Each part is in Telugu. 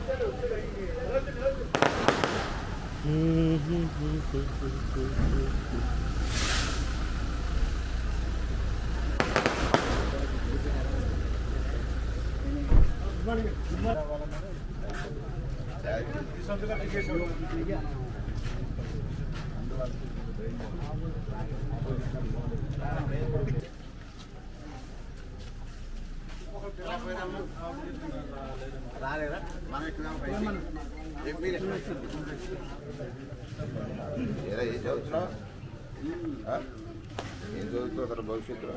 ఏరా ఏం చదువుతున్నావు ఆ? ఏం చదువుతున్నావు తన భవిష్యత్తులో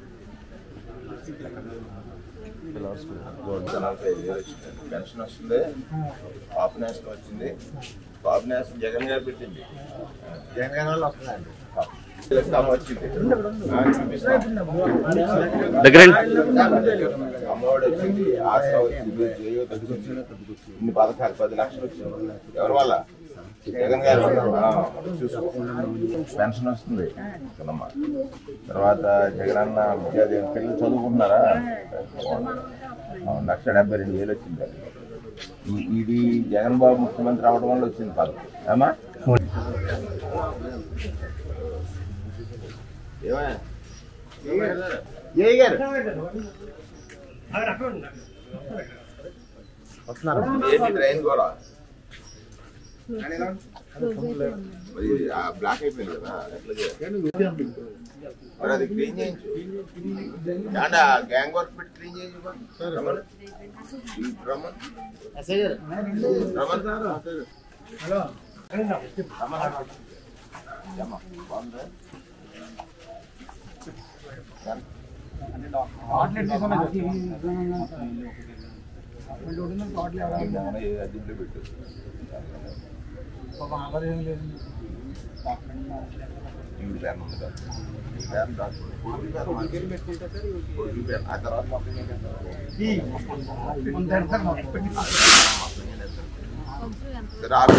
గవర్నమెంట్ నలభై ఐదు వేలు వచ్చింది పెన్షన్ వస్తుంది కాపు నేస్తం వచ్చింది కాపు నేస్తం జగన్ గారు పెట్టింది జగన్ గారి వల్ల వస్తుందండి కాపు వచ్చింది ఆ, చూపిస్తాం. అమ్మఒడి వచ్చింది ఆసరా వచ్చింది చేయూత వచ్చింది ఇన్ని పథకాలు పది లక్షలు వచ్చింది ఎవరి వల్ల జగన్ గారి వల్ల ఆ, చూసుకో పెన్షన్ వస్తుంది కదమ్మా తర్వాత జగన్ అన్న విద్యాదేవి పిల్లలు చదువుకుంటున్నారా ఆ, లక్ష డెబ్బై రెండు వేలు వచ్చింది ఈ- ఇది జగన్ బాబు ముఖ్యమంత్రి అవడం వల్ల వచ్చింది పథకం ఏమా ఏమయ్యా? ఏ గారు ఏంటి ట్రైన్ కూడా మరి ఆ బ్లాక్ అయిపోయింది కదా ఎట్లా చేయాలి? మరి అది క్లీన్ చేయించు అంటే ఆ గ్యాంగ్ వర్క్ పెట్టి క్లీన్ చేయించు రమణ్ రమణ్ రమణ్ హలో బాగుందా ఏమన్నా ఏ అద్దెంలో పెట్టు ఇంటి పేరు ఉంది కదా ఈ పేరు డాక్టర్ కొడుకు పేరు మార్చు. కొడుకు పేరు ఆ తర్వాత మొత్తం ఏం చేస్తారు? సరే, ఆరు.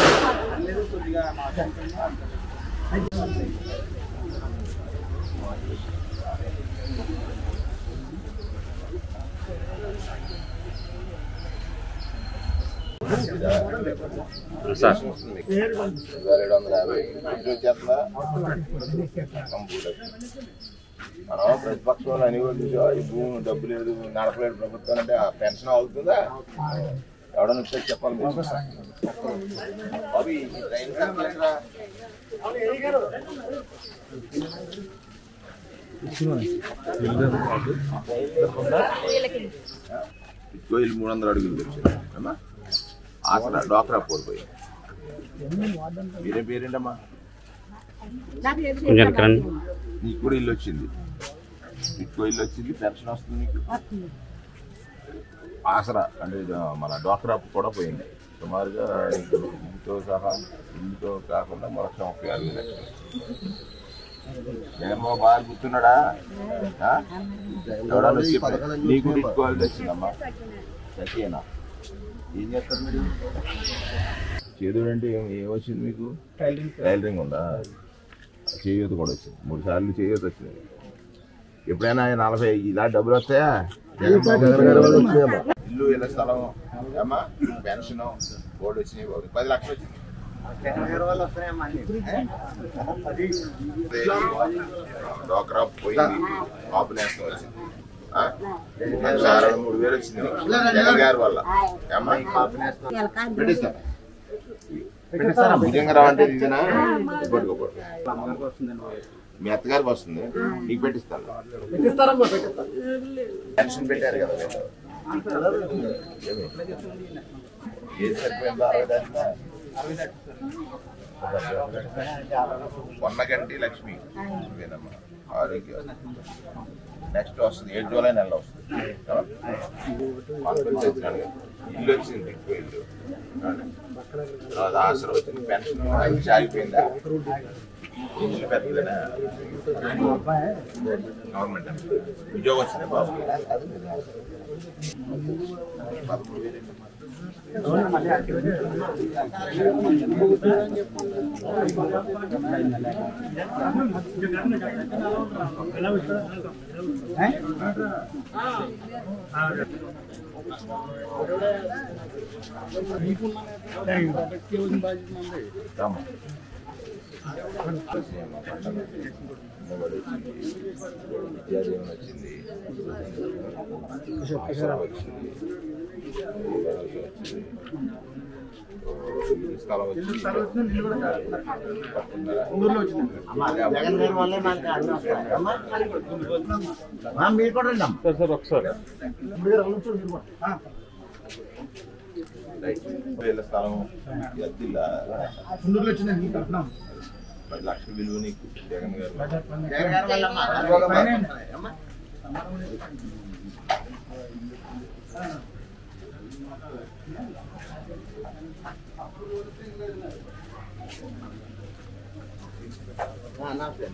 సార్ వేల ఏడు వందల యాభై ఇంటి వచ్చేస్తుందా కంప్యూటర్ మనం ప్రతిపక్షంలో అని చూసా ఈ భూమి డబ్బు లేదు నడపలేదు ప్రభుత్వం అంటే ఆ పెన్షన్ అవుతుందా ఎవడన్నా వచ్చి చెప్పాలి మీరు. బాబు ఈ ట్రైన్ కట్టలేదురా? ఇదిగో వీళ్ళు మూడు వందల అడుగులు తెచ్చారు అమ్మా ఆసరా డాక్రా పోయి మీరే పేరేంటమ్మా కొంచెం రండి నీకు కూడా ఇల్లు వచ్చింది నీకు ఇల్లు వచ్చింది పెన్షన్ వస్తుంది నీకు ఆసరా అంటే ఇది మన డాక్రా కూడా పోయింది సుమారుగా నీకు ఇంటితో సహా ఇంటితో కాకుండా మరొక ముప్పై ఆరు వేలు లక్షలు జగన్మోహన్ బాగా గుర్తున్నాడా ఆ? ఎవడన్నా వచ్చి చెప్పాడు. నీకు ఇట్టుకోవాలి వచ్చిందమ్మా సత్యేనా ఏం చేస్తారు మీరు చేదుడు అంటే ఏం ఏం వచ్చింది మీకు టైలరింగ్ ఉందా చేయూత కూడా వచ్చింది మూడు సార్లు చేయూత వచ్చింది ఎప్పుడైనా నలభై ఇలా డబ్బులు వస్తాయా జగన్మోహన్ గారి వల్ల వచ్చినాయమ్మా. ఇల్లు ఇళ్ళ స్థలం అమ్మా పెన్షన్ బోర్డు వచ్చినాయి బాబు. పది లక్షలు వచ్చింది డోక్రా పోయింది కాపు నేస్తం వచ్చింది ఆ? పెన్షన్ అరవై మూడు వేలు వచ్చింది జగన్ గారి వల్ల అమ్మా పెట్టిస్తా పెట్టిస్తారా భుజంగా రావంటే ఇదేనా పట్టుకోపడు మీ అత్తగారికి వస్తుంది నీకు పెట్టిస్తాను పెన్షన్ పెట్టారు కదా మీరు. ఏమి? ఏది సరిపోయిందో అరవై దాటిందా? పొన్నగంటి లక్ష్మి ఇదేనమ్మా ఆరోగ్యం నెక్స్ట్ వస్తుంది ఏడు జూలై నెలలో వస్తుంది కాన్ఫరెన్స్ వచ్చినాడు కదా. ఇల్లు వచ్చింది దిక్కు ఇల్లు తర్వాత ఆసరా వచ్చింది పెన్షన్ అది ఆగిపోయిందా ఇల్లు పెద్దదేనా గవర్నమెంట్ ఉద్యోగం వచ్చింది బాబు పదమూడు వేలు రామ్మా. నిలబడి వచ్చింది. విద్యాదీవెన వచ్చింది ఆసరా వచ్చింది భరోసా వచ్చింది ఇల్లు స్థలం వచ్చింది జగన్ గారి వల్లే మనకి అన్ని వస్తాయి అమ్మా? ఆ, మీరు కూడా రండి అమ్మా. మీరు కూర్చోండి, మీరు కూడా. రైట్. వేల స్థలం అద్దిల్లా కుండూరులో వచ్చిందండి మీకు కట్నం. పది లక్షల విలువ నీకు జగన్ గారు జగన్ గారి వల్ల అమ్మా. అమ్మా. ఆ, నమస్తే.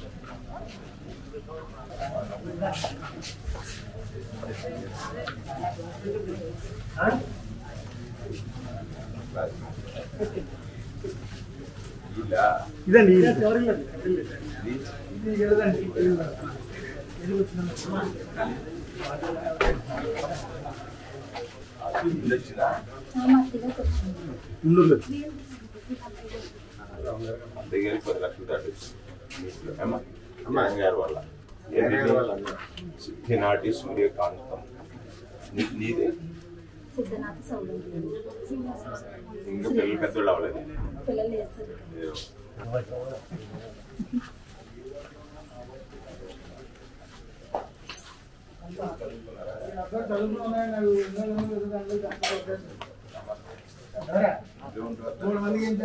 ఇల్లా ఇదండి ఇది. ఇది ఇల్లు వచ్చిందా కుండూరులో. దగ్గర పది లక్షలు దాటి అమ్మా జగన్ గారి వల్ల సిద్ధినాటి సూర్యకాంతం నీ- నీదే సిద్ధనాథ సౌలభ్యం ఇంకా పిల్లలు పెద్దోళ్ళు అవ్వలేదు పిల్లలు వేస్తారు మీరు ఇల్లు ఉంటుందా?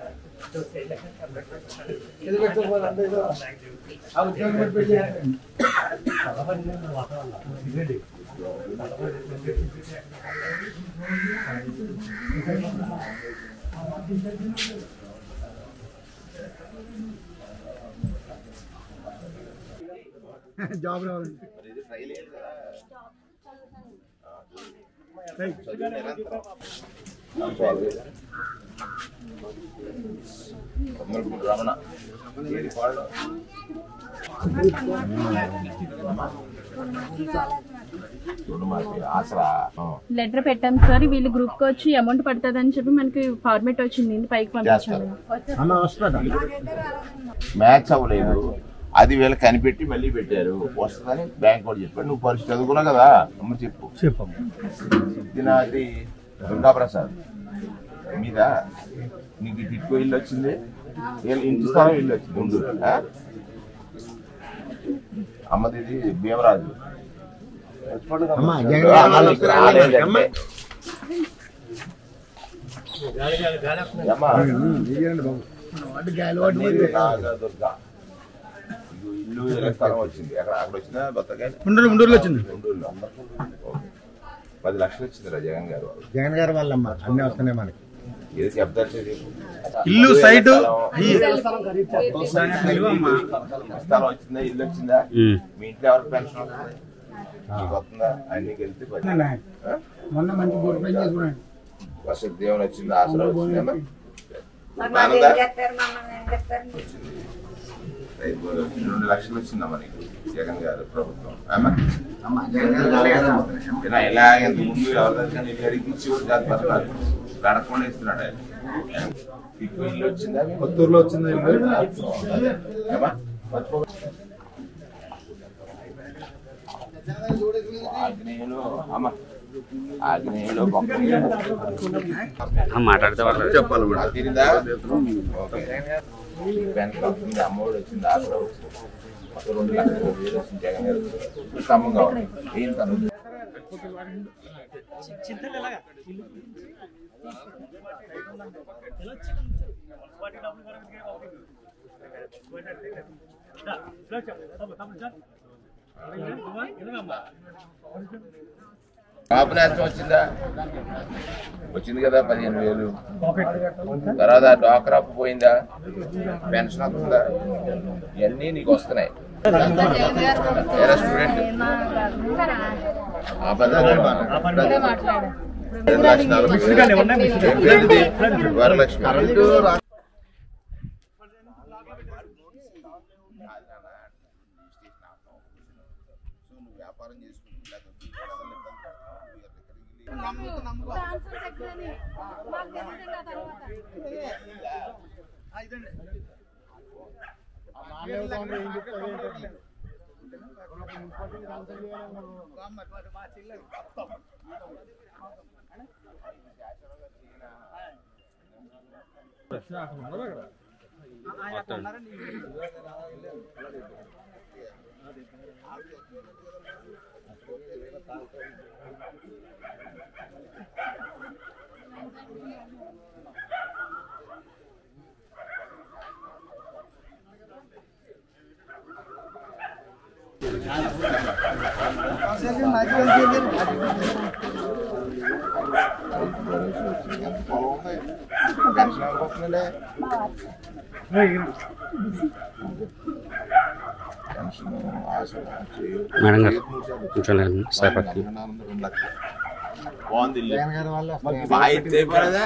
జాబ్ రావాలండి మరి ఇది ట్రైల్ లేదు కదా కొమ్మలపూడి రమణ ఏది పాడు రుణమాఫీ ఆసరా ఆ. లెటర్ పెట్టాం సార్ వీళ్ళు గ్రూప్ కి వచ్చి అమౌంట్ పడుతుంది అని చెప్పి మనకి ఫార్మేట్ వచ్చింది పైకి పంపించాము చేస్తారు. అన్న వస్తుందా మ్యాచ్ అవ్వలేదు అది వీళ్ళు కనిపెట్టి మళ్ళీ పెట్టారు వస్తుందని బ్యాంక్ వాడు చెప్పాడు నువ్వు పరిస్థితి చదువుకున్నావు కదా అమ్మ చెప్పు చెప్పమ్మా సిద్ధినాథి దుర్గాప్రసాద్ మీద నీకు ఇటు ఇటుకో ఇల్లు వచ్చింది వీళ్ళ ఇంటి స్థలం ఇల్లు వచ్చింది ముందు ఆ? అమ్మది ఇది భీమరాజు అమ్మా జగన్ గారి వల్ల వస్తుందా? అమ్మా. అమ్మా ఇదేనండి బాబు వాటి గాలి వాటి ఇది నాగదుర్గ. ఇదిగో ఇల్లు వీళ్ళ స్థలం వచ్చింది అక్కడ అక్కడ వచ్చిందా బత్తకాయ గుంటూరు గుంటూరులో వచ్చింది గుంటూరులో ఓకే. పది లక్షలు వచ్చిందిరా జగన్ గారు జగన్ గారి వల్ల అమ్మా అన్ని వస్తున్నాయి మనకి ఏది చెప్తారు ఇల్లు, సైటు, స్థలం వచ్చిందా ఇల్లు వచ్చిందా మీ ఇంట్లో ఎవరికి పెన్షన్ వస్తుంది నీకు వస్తుందా అన్ని కలిపి పది. ఆ? మొన్న మంచి గుడి పని చేసుకున్నాను వసతి దేవుని వచ్చింది ఆసరా వచ్చిందేమో ఆనందా? వచ్చింది. రైతు రెండు లక్షలు వచ్చిందమ్మా నీకు జగన్ గారు ప్రభుత్వం ఏమ్మా? ఇలా ఇలా ఇంత ముందు ఎవరి దగ్గర ఇల్లు అడిగి ఇచ్చి కూడా కాదు పథకాలు అడగకుండా ఇస్తున్నాడు ఆయన మీకు ఇల్లు వచ్చిందా మీకు? కొత్తూరులో వచ్చింది ఏమ్మా? ఆగ్నేయులు అమ్మ ఆగ్నేయులు మాట్లాడితే వాళ్ళు చెప్పాలి తీరిందా బ్యాంక్ వస్తుంది అమ్మఒడి వచ్చింది ఆసరా వచ్చింది మొత్తం రెండు లక్షల వేలు వచ్చింది జగన్ గారు స్తంభం కావాలి ఏం తను కాపు నేస్తం వచ్చిందా వచ్చింది కదా పదిహేను వేలు తర్వాత డ్వాక్రా అప్పు పోయిందా పెన్షన్ వస్తుందా ఇవన్నీ నీకు వస్తున్నాయి వేరే స్టూడెంట్ ఆ పద్ధతి రెండు లక్షల నలభై వేలు. ఏంటిది? వరలక్ష్మి వ్యాపారం చేసుకుంటున్నా పెన్షన్ ఎవరికి పెన్షన్ ఆశ చేయు- మేడం గారు చేయు మూడు సార్లు. కూర్చోలేదు సార్ పక్కన నాలుగు రెండు లక్షలు. బాగుంది ఇల్లు. జగన్ గారి వల్ల వస్తున్నాయి. బాగా ఎత్తే పడదా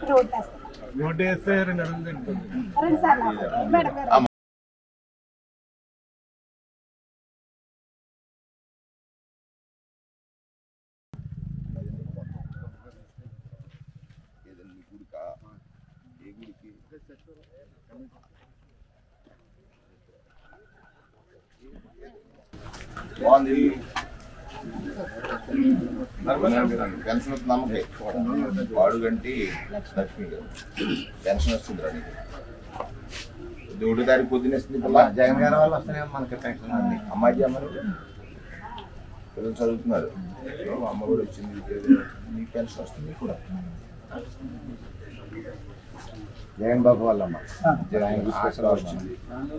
ఏదైనా మీ గుడికా ఏ గుడికి బాగుంది ఇల్లు. పెన్షన్ వస్తుంది నమ్మకే వాడు గంటి లక్ష్మి గారు పెన్షన్ వస్తుంది రా నీకు ఒకటో తారీఖు పొద్దున్న ఇస్తుంది పిల్ల జగన్ గారి వల్ల వస్తున్నాయి మనకి పెన్షన్ అన్ని అమ్మాయి అమ్మని పిల్లలు చదువుతున్నారు అమ్మ కూడా వచ్చింది నీకు పెన్షన్ వస్తుంది నీకు కూడా జగన్ బాబు వాళ్ళ అమ్మ జగన్ ఆసరా వచ్చింది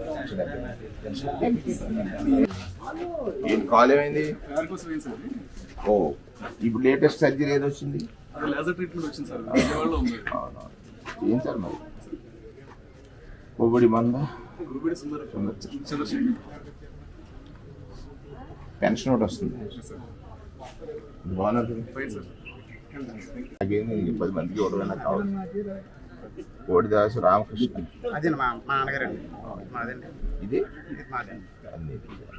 ఏం కాల్ ఏమైంది ఓ ఇప్పుడు లేటెస్ట్ సర్జరీ ఏది వచ్చింది లేజర్ ట్రీట్మెంట్ వచ్చింది సార్ విజయవాడలో ఉంది అవునా. ఏం సార్ మరి కొబ్బడి మంద గురుబడి సుందర చంద్రశేఖర్ పెన్షన్ ఒకటి వస్తుంది బాగున్నది ఫైన్ సార్ నాకేంది నీకు పది మందికి ఇవ్వడం నాకు కావాలి కోడిదాసు రామకృష్ణ అదే మా మా నాన్నగారండి మాదండి ఇది ఇది మాదండి అన్ని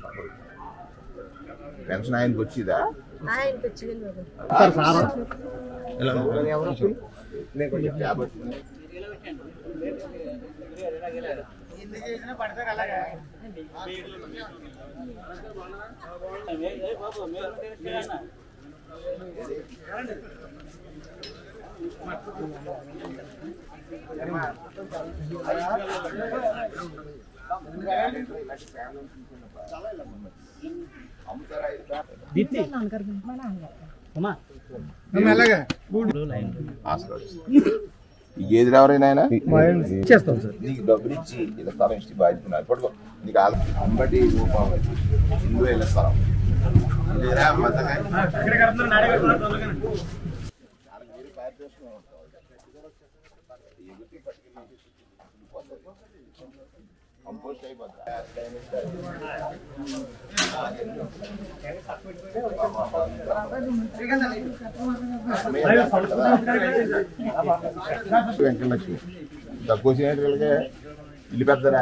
పెన్షన్ ఆయనకి వచ్చిందా ఆయనకి వచ్చింది బాబు ఎవరు నేను కొంచెం ట్యాబ్ వచ్చింది అమ్ముతారా ఇది? ఆశీర్వాదం. ఈ గేదెలు ఎవరైనా ఆయన? చేస్తాం సార్ నీకు డబ్బులు ఇచ్చి ఇలా స్థలం ఇచ్చి బాధ్యత నాది. పట్టుకో నీకు ఆల అంబటి రూపాయి ఇందులో ఇలా స్థలం ఇదేరా మద్దగా? కంపోస్ట్ వెంకటలక్ష్మి తక్కువ చేయడానికి ఇల్లు పెద్దనా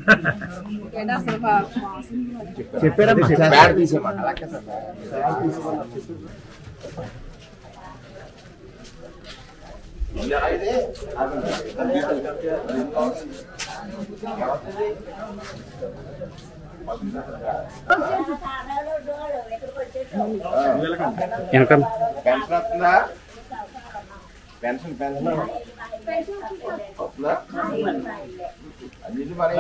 చెప్పారా బ్యాడ్ తీసేయమంట ఇల్లు అయితే వెనక పెన్షన్ వస్తుందా పెన్షన్ పెన్షన్ వస్తుందా అన్నిటి మరి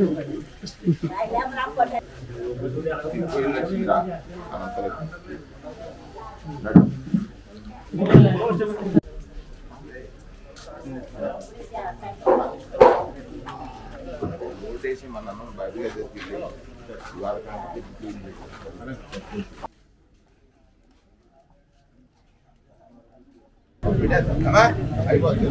ఓటేసి మన అన్న బయటగా తెచ్చి ఇవాళ కాబట్టి క్లీన్ చేసి అమ్మా అయిపోతుంది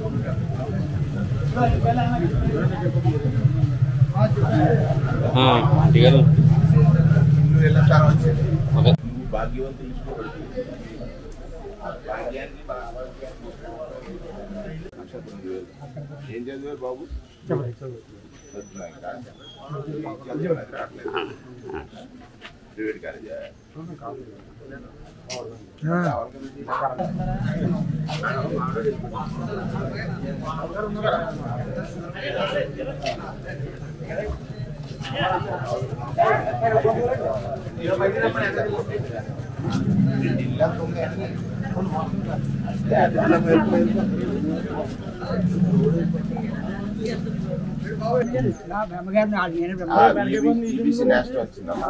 దిగారు నువ్వు వెళ్ళిన స్థానం వచ్చేది ఓకే నువ్వు భాగ్యవంతులు తీసుకోబడి భాగ్యానికి మన ఆరోగ్యానికి నక్షత్రం వేలు. ఏం చదివే బాబు చదువుతున్నా ఇంకా చదువుతున్నా, రావట్లేదు. ప్రైవేట్ కాలేజా ఈబీసీ నేషనల్ వచ్చిందమ్మా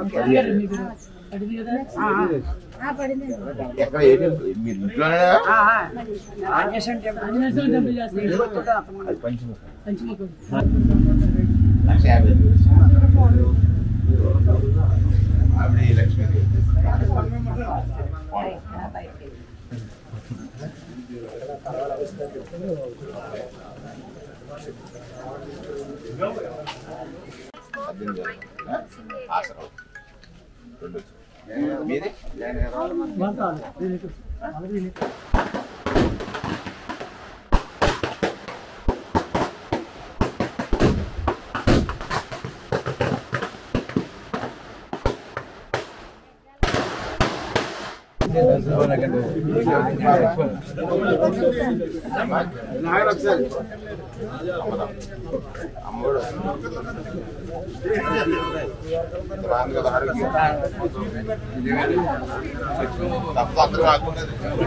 ఎక్కడ ఏంటి మీరు ఇంట్లోనే అది పంచము లక్ష యాభై ఆవిడ లక్ష్మీదేవి పద్దెనిమిది వేలు. ఆ? ఆసరా. రెండు వచ్చాయి. మీది అమ్మోడు రాను కదా ఆరోగ్యం తప్ప అందరూ కాకుండా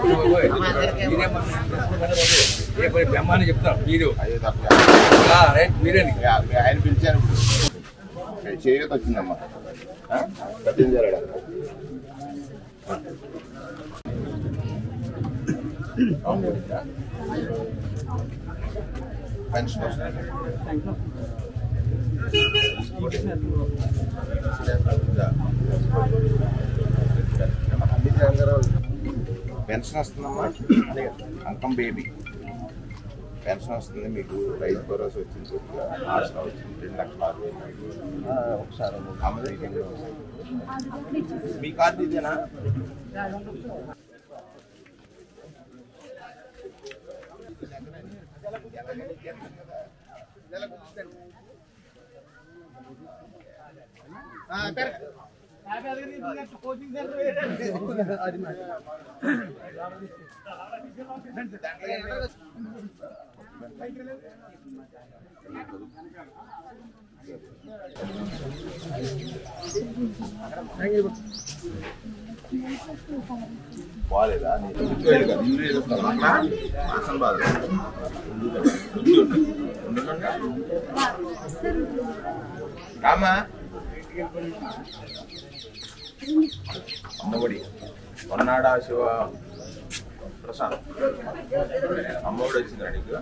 బ్రహ్మాన్ని చెప్తాను మీరు అయ్యో తప్ప రైట్ మీరే మీ ఆయన పిలిచాను ఇప్పుడు చేయత వచ్చిందమ్మా ఆ? పద్దెనిమిది వేలు అడగ. అవునా? పెన్షన్ వస్తుంది పెన్షన్ వస్తుందమ్మా అంకం బేబీ పెన్షన్ వస్తుంది మీకు రైతు భరోసా వచ్చింది కొద్దిగా ఆసరా వచ్చింది రెండు లక్షల ఆరు వేలు ఒకసారి మీ కార్డు ఇదేనా బాగాలేదా నేను కూర్చోలేదు కదా ఇల్లు ఏదో స్థలం అసలు బాధ రామా అమ్మఒడి కొన్నాడా శివ ప్రసాద్ అమ్మఒడి వచ్చిందా నీకు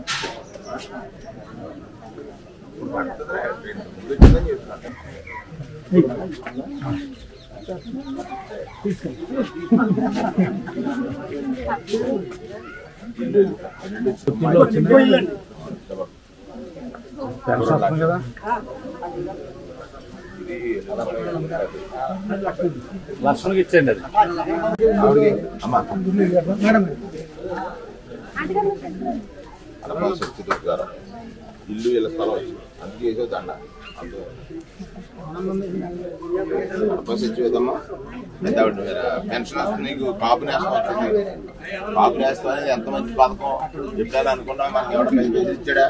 ఇప్పుడు పడుతుందా ఇప్పుడు వచ్చిందని చెప్తాను కదా లక్షణకి ఇచ్చేయండి అది అమ్మా అనపాల సత్యదూత్ గారు ఇల్లు వీళ్ళ స్థలం వచ్చి అందుకే వేసే దండ అందుకే అనపాల సత్యవేదమ్మా అయితే ఆవిడ పెన్షన్ వస్తుంది నీకు కాపు నేస్తం వచ్చింది కాపు నేస్తం అనేది ఎంత మంచి పథకం చెప్పాను అనుకున్నా మనకి ఎవడ మెసేజ్ ఇచ్చాడా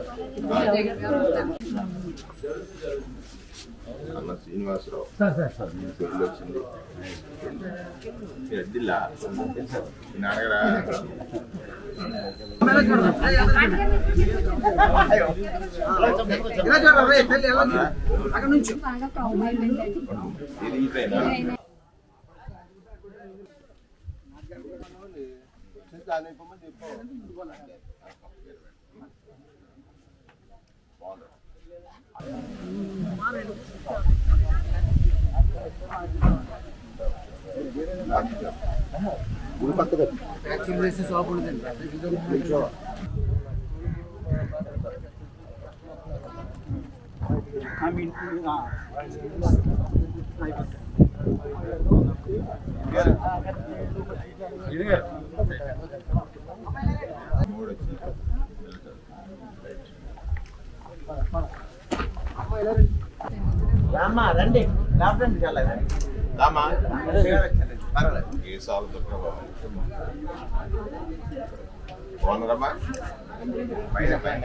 అన్న శ్రీనివాసరావు పెళ్ళి వచ్చింది ఎద్దిల్లా మీ నాన్నగారా ఇది ఈ ట్రైనా గుడి పక్కన మూడు వచ్చింది రామ్మా రండి లేపండి చాలా రామా పర్వాలేదు ఏ సాగు దొరకదు బాగున్నారమ్మా పైన పైన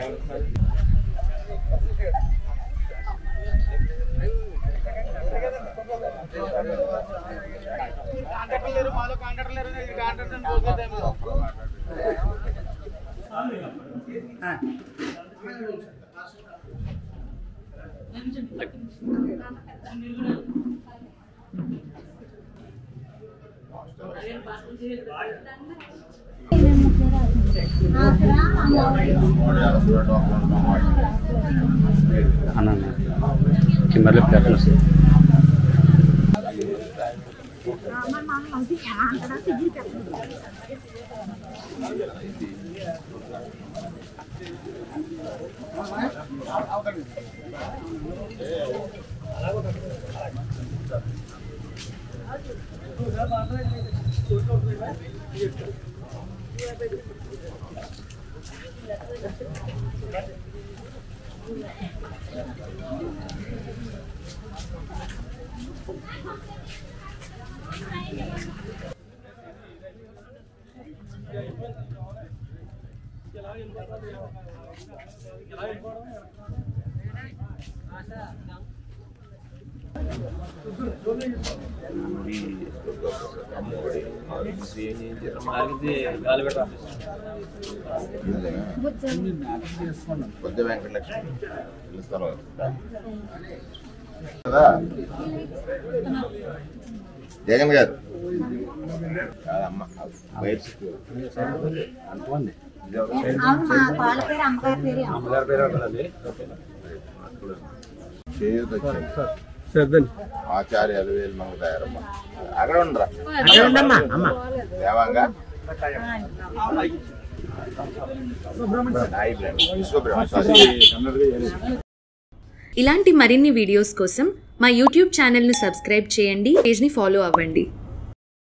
అన్న కింద ప్లేస్ కొద్ది వెంకటలక్ష్మి పిలుస్తాను కదా జగన్ గారు కాదమ్మా వైట్ అవును మా వాళ్ళ పేరు అమ్మగారి పేరు చేయూత ఆచార్య అలవేలు మంగ తయారమ్మ అక్కడ ఉండరా ఉండమ్మా అమ్మ దేవాంగా నాయి బ్రహ్మ విశ్వబ్రహ్మ సారీ. ఇలాంటి మరిన్ని వీడియోస్ కోసం మా యూట్యూబ్ ఛానల్ను సబ్స్క్రైబ్ చేయండి పేజ్ని ఫాలో అవ్వండి